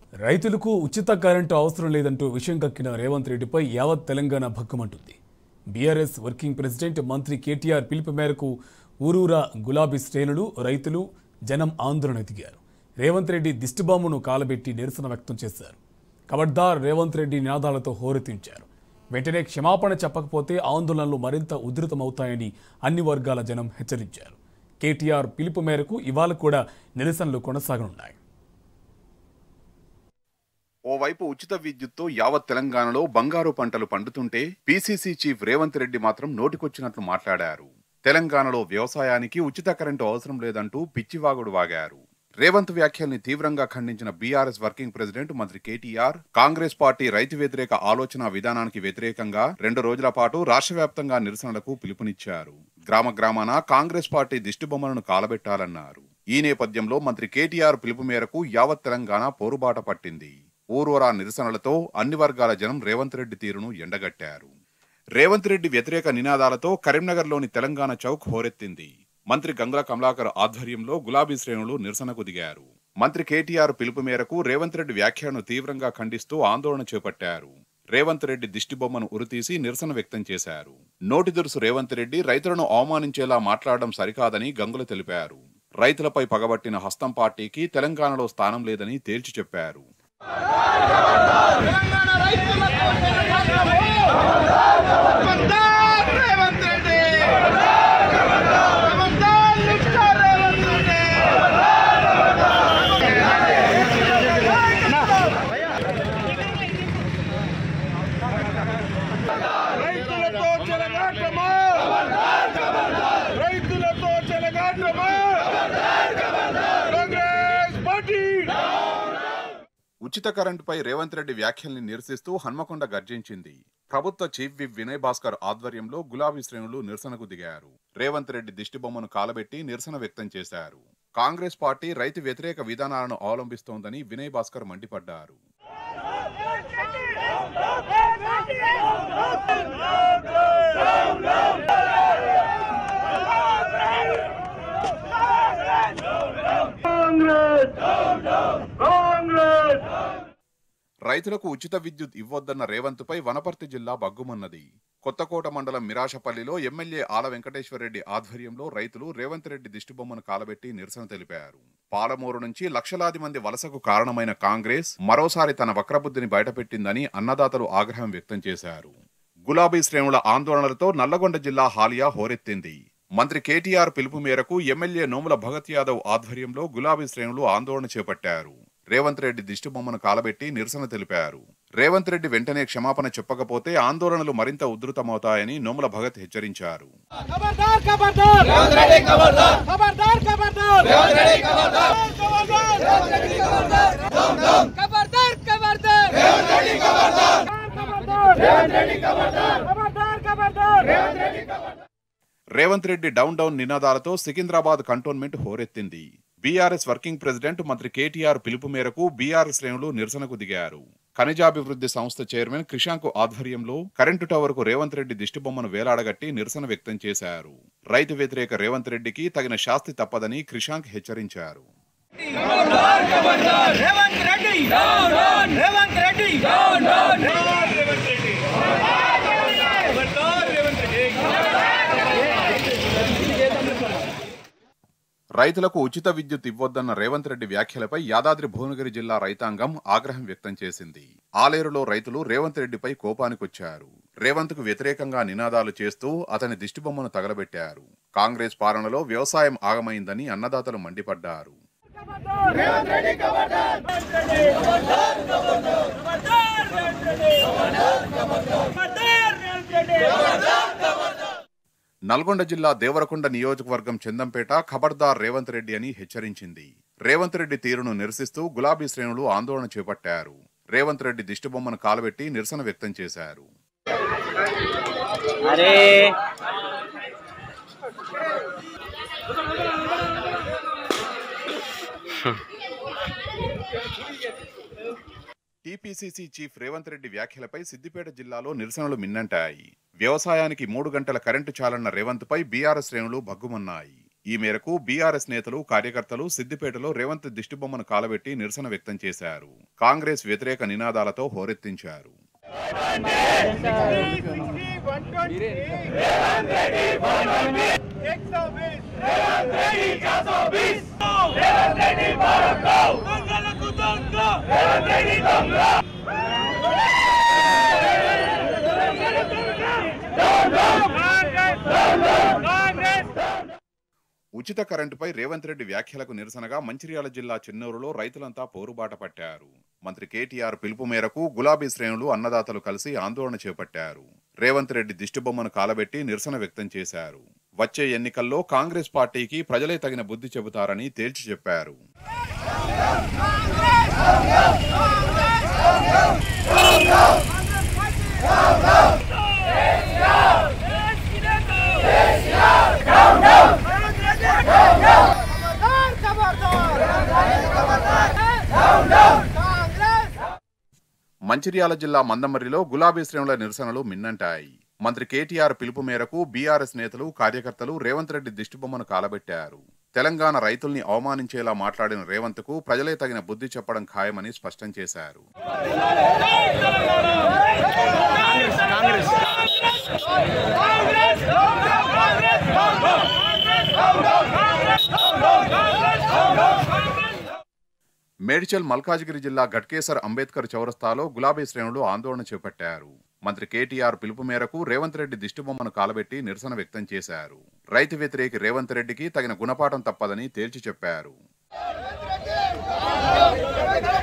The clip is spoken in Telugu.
రైతులకు ఉచిత కరెంటు అవసరం లేదంటూ విషయం కక్కిన రేవంత్ రెడ్డిపై యావత్ తెలంగాణ భగ్గమంటుంది బీఆర్ఎస్ వర్కింగ్ ప్రెసిడెంట్ మంత్రి కేటీఆర్ పిలుపు మేరకు ఊరూరా గులాబీ శ్రేణులు రైతులు జనం ఆందోళన దిగారు రేవంత్ రెడ్డి దిష్టిబాంబును కాలబెట్టి నిరసన వ్యక్తం చేశారు కబడ్దార్ రేవంత్ రెడ్డి నినాదాలతో హోరెత్తించారు వెంటనే క్షమాపణ చెప్పకపోతే ఆందోళనలు మరింత ఉధృతమవుతాయని అన్ని వర్గాల జనం హెచ్చరించారు కేటీఆర్ పిలుపు మేరకు ఇవాళ కూడా నిరసనలు కొనసాగనున్నాయి ఓవైపు ఉచిత విద్యుత్తో యావత్ తెలంగాణలో బంగారు పంటలు పండుతుంటే పీసీసీ చీఫ్ రేవంత్ రెడ్డి మాత్రం నోటికొచ్చినట్లు మాట్లాడారు తెలంగాణలో వ్యవసాయానికి ఉచిత కరెంటు అవసరం లేదంటూ పిచ్చివాగుడు వాగారు రేవంత్ వ్యాఖ్యల్ని తీవ్రంగా ఖండించిన బీఆర్ఎస్ వర్కింగ్ ప్రెసిడెంట్ మంత్రి కేటీఆర్ కాంగ్రెస్ పార్టీ రైతు వ్యతిరేక ఆలోచన విధానానికి వ్యతిరేకంగా రెండు రోజుల పాటు రాష్ట్ర వ్యాప్తంగా నిరసనలకు పిలుపునిచ్చారు గ్రామ గ్రామాన కాంగ్రెస్ పార్టీ దిష్టిబొమ్మలను కాలబెట్టాలన్నారు ఈ నేపథ్యంలో మంత్రి కేటీఆర్ పిలుపు మేరకు యావత్ తెలంగాణ పోరుబాట పట్టింది ఊరూరా నిరసనలతో అన్ని వర్గాల జనం రేవంత్ రెడ్డి తీరును ఎండగట్టారు రేవంత్ రెడ్డి వ్యతిరేక నినాదాలతో కరీంనగర్లోని తెలంగాణ చౌక్ హోరెత్తింది మంత్రి గంగుల కమలాకర్ ఆధ్వర్యంలో గులాబీ శ్రేణులు నిరసనకు దిగారు మంత్రి కేటీఆర్ పిలుపు మేరకు రేవంత్ రెడ్డి వ్యాఖ్యలను తీవ్రంగా ఖండిస్తూ ఆందోళన చేపట్టారు రేవంత్ రెడ్డి దిష్టిబొమ్మను ఉరితీసి నిరసన వ్యక్తం చేశారు నోటి దురుసు రేవంత్ రెడ్డి రైతులను అవమానించేలా మాట్లాడడం సరికాదని గంగుల తెలిపారు రైతులపై పగబట్టిన హస్తం పార్టీకి తెలంగాణలో స్థానం లేదని తేల్చి చెప్పారు తెలంగాణ రైతులకు ఖబర్దార్ రేవంత్ రెడ్డి ఖబర్దార్ మిస్టర్ రేవంత్ రెడ్డి రైతులతో చెలగాటమా రైతులతో చెలగాటమా కాంగ్రెస్ పార్టీ ఉచిత కరెంటుపై రేవంత్ రెడ్డి వ్యాఖ్యల్ని నిరసిస్తూ హన్మకొండ గర్జించింది ప్రభుత్వ చీఫ్ విప్ వినయ్ భాస్కర్ ఆధ్వర్యంలో గులాబీ శ్రేణులు నిరసనకు దిగారు రేవంత్ రెడ్డి దిష్టిబొమ్మను కాలబెట్టి నిరసన వ్యక్తం చేశారు కాంగ్రెస్ పార్టీ రైతు వ్యతిరేక విధానాలను అవలంబిస్తోందని వినయ్ భాస్కర్ మండిపడ్డారు రైతులకు ఉచిత విద్యుత్ ఇవ్వొద్దన్న రేవంత్ పై వనపర్తి జిల్లా బగ్గుమన్నది కొత్తకోట మండలం మిరాషపల్లిలో ఎమ్మెల్యే ఆల వెంకటేశ్వరరెడ్డి ఆధ్వర్యంలో రైతులు రేవంత్ రెడ్డి దిష్టిబొమ్మను కాలబెట్టి నిరసన తెలిపారు పాలమూరు నుంచి లక్షలాది మంది వలసకు కారణమైన కాంగ్రెస్ మరోసారి తన వక్రబుద్ధిని బయటపెట్టిందని అన్నదాతలు ఆగ్రహం వ్యక్తం చేశారు గులాబీ శ్రేణుల ఆందోళనలతో నల్లగొండ జిల్లా హాలియా హోరెత్తింది మంత్రి కేటీఆర్ పిలుపు మేరకు ఎమ్మెల్యే నోముల భగత్ యాదవ్ ఆధ్వర్యంలో గులాబీ శ్రేణులు ఆందోళన చేపట్టారు రేవంత్ రెడ్డి దిష్టిబొమ్మను కాలబెట్టి నిరసన తెలిపారు రేవంత్ రెడ్డి వెంటనే క్షమాపణ చెప్పకపోతే ఆందోళనలు మరింత ఉధృతమవుతాయని నోముల భగత్ హెచ్చరించారు ఖబర్దార్ ఖబర్దార్ రేవంత్ రెడ్డి ఖబర్దార్ ఖబర్దార్ ఖబర్దార్ రేవంత్ రెడ్డి ఖబర్దార్ రేవంత్ రెడ్డి ఖబర్దార్ ఖబర్దార్ ఖబర్దార్ రేవంత్ రెడ్డి ఖబర్దార్ ఖబర్దార్ రేవంత్ రెడ్డి ఖబర్దార్ ఖబర్దార్ ఖబర్దార్ రేవంత్ రెడ్డి ఖబర్దార్ రేవంత్ రెడ్డి డౌన్ డౌన్ నినాదాలతో సికింద్రాబాద్ కంటోన్మెంట్ హోరెత్తింది బీఆర్ఎస్ వర్కింగ్ ప్రెసిడెంట్ మంత్రి కేటీఆర్ పిలుపు మేరకు బీఆర్ఎస్ శ్రేణులు నిరసనకు దిగారు ఖనిజాభివృద్ధి సంస్థ చైర్మన్ క్రిషాంక్ ఆధ్వర్యంలో కరెంటు టవర్కు రేవంత్ రెడ్డి దిష్టిబొమ్మను వేలాడగట్టి నిరసన వ్యక్తం చేశారు రైతు వ్యతిరేక రేవంత్ రెడ్డికి తగిన శాస్తి తప్పదని క్రిషాంక్ హెచ్చరించారు Revanth Reddy down down Revanth Reddy down down Revanth Reddy ఖబర్దార్ రేవంత్ రెడ్డి రైతులకు ఉచిత విద్యుత్ ఇవ్వొద్దన్న రేవంత్ రెడ్డి వ్యాఖ్యలపై యాదాద్రి భువనగిరి జిల్లా రైతాంగం ఆగ్రహం వ్యక్తం చేసింది ఆలేరులో రైతులు రేవంత్ రెడ్డిపై కోపానికొచ్చారు రేవంత్ కు వ్యతిరేకంగా నినాదాలు చేస్తూ అతని దిష్టిబొమ్మను తగలబెట్టారు కాంగ్రెస్ పాలనలో వ్యవసాయం ఆగమైందని అన్నదాతలు మండిపడ్డారు రేవంత్ రెడ్డి ఖబర్దార్ ఖబర్దార్ ఖబర్దార్ ఖబర్దార్ రేవంత్ రెడ్డి ఖబర్దార్ రేవంత్ రెడ్డి నల్గొండ జిల్లా దేవరకొండ నియోజకవర్గం చందంపేట ఖబర్దార్ రేవంత్ రెడ్డి అని హెచ్చరించింది రేవంత్ రెడ్డి తీరును నిరసిస్తూ గులాబీ శ్రేణులు ఆందోళన చేపట్టారు రేవంత్ రెడ్డి దిష్టిబొమ్మను కాలబెట్టి నిరసన వ్యక్తం చేశారు అరే టీపీసీసీ చీఫ్ రేవంత్ రెడ్డి వ్యాఖ్యలపై సిద్దిపేట జిల్లాలో నిరసనలు మిన్నంటాయి వ్యవసాయానికి మూడు గంటల కరెంటు చాలన్న రేవంత్ పై బీఆర్ఎస్ శ్రేణులు భగ్గుమన్నాయి ఈ మేరకు బీఆర్ఎస్ నేతలు కార్యకర్తలు సిద్దిపేటలో రేవంత్ దిష్టిబొమ్మను కాలబెట్టి నిరసన వ్యక్తం చేశారు కాంగ్రెస్ వ్యతిరేక నినాదాలతో హోరెత్తించారు ఉచిత కరెంటుపై రేవంత్ రెడ్డి వ్యాఖ్యలకు నిరసనగా మంచిర్యాల జిల్లా చెన్నూరులో రైతులంతా పోరుబాట పట్టారు మంత్రి కేటీఆర్ పిలుపు మేరకు గులాబీ శ్రేణులు అన్నదాతలు కలిసి ఆందోళన చేపట్టారు రేవంత్ రెడ్డి దిష్టిబొమ్మను కాలబెట్టి నిరసన వ్యక్తం చేశారు వచ్చే ఎన్నికల్లో కాంగ్రెస్ పార్టీకి ప్రజలే తగిన బుద్ధి చెబుతారని తేల్చి చెప్పారు మంచిర్యాల జిల్లా మందమర్రిలో గులాబీ శ్రేణుల నిరసనలు మిన్నంటాయి మంత్రి కేటీఆర్ పిలుపు మేరకు బీఆర్ఎస్ నేతలు కార్యకర్తలు రేవంత్ రెడ్డి దిష్టిబొమ్మను కాలబెట్టారు తెలంగాణ రైతుల్ని అవమానించేలా మాట్లాడిన రేవంత్ కు ప్రజలే తగిన బుద్ధి చెప్పడం ఖాయమని స్పష్టం చేశారు మేడ్చల్ మల్కాజ్గిరి జిల్లా ఘట్కేసర్ అంబేద్కర్ చౌరస్తాలో గులాబీ శ్రేణులు ఆందోళన చేపట్టారు మంత్రి కేటీఆర్ పిలుపు మేరకు రేవంత్ రెడ్డి దిష్టిబొమ్మను కాలబెట్టి నిరసన వ్యక్తం చేశారు రైతు వ్యతిరేకి రేవంత్ రెడ్డికి తగిన గుణపాఠం తప్పదని తేల్చి చెప్పారు రేవంత్